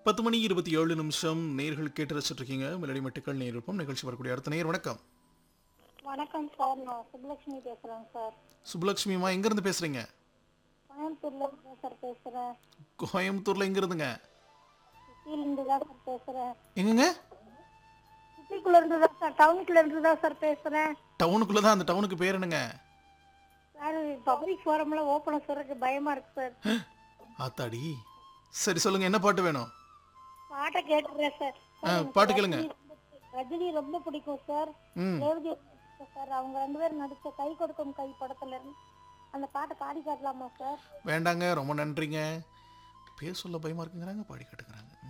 பத்து மணி இருபத்தி ஏழு நிமிஷம் நேர்கள் கேட்டு ரசிச்சுட்டு இருக்கீங்க மெலடி மெட்டுக்கள் நேரிருப்போம் நிகழ்ச்சி வரக்கூடிய அடுத்த நேர் வணக்கம் வணக்கம் சார் நான் சுப்புலட்சுமி பேசுறேன் சார் சுப்புலட்சுமிமா எங்க இருந்து பேசுறீங்க கோயம்புத்தூர்ல இருந்து தான் சார் பேசுறேன் கோயம்புத்தூர்ல எங்க இருந்துங்க சிட்டில இருந்து தான் சார் பேசுறேன் எங்கங்க சிட்டிக்குள்ள இருந்து தான் சார் டவுனுக்குள்ள இருந்து தான் சார் பேசுறேன் டவுனுக்குள்ள தான் அந்த டவுனுக்கு பேர் என்னங்க சார் பப்ளிக் ஃபோரம்ல ஓப்பன் சொல்றதுக்கு பயமா இருக்கு சார் ஆத்தாடி சரி சொல்லுங்க என்ன பாட்டு வேணும் பாட்டை கேட்டுறேன் சார் ஆ, பாட்டு கேளுங்க. ரஜினி ரொம்ப பிடிக்கும் சார் ம் ரேவதி சார் அவங்க ரெண்டு பேரும் நடிச்ச கை கொடுக்கும் கை படத்துல இருந்து அந்த பாட்டை பாடி காட்டலாமா சார் வேண்டாங்க ரொம்ப நன்றிங்க பேர் சொல்ல பயமா இருக்குங்கிறாங்க பாடி காட்டுக்கிறாங்க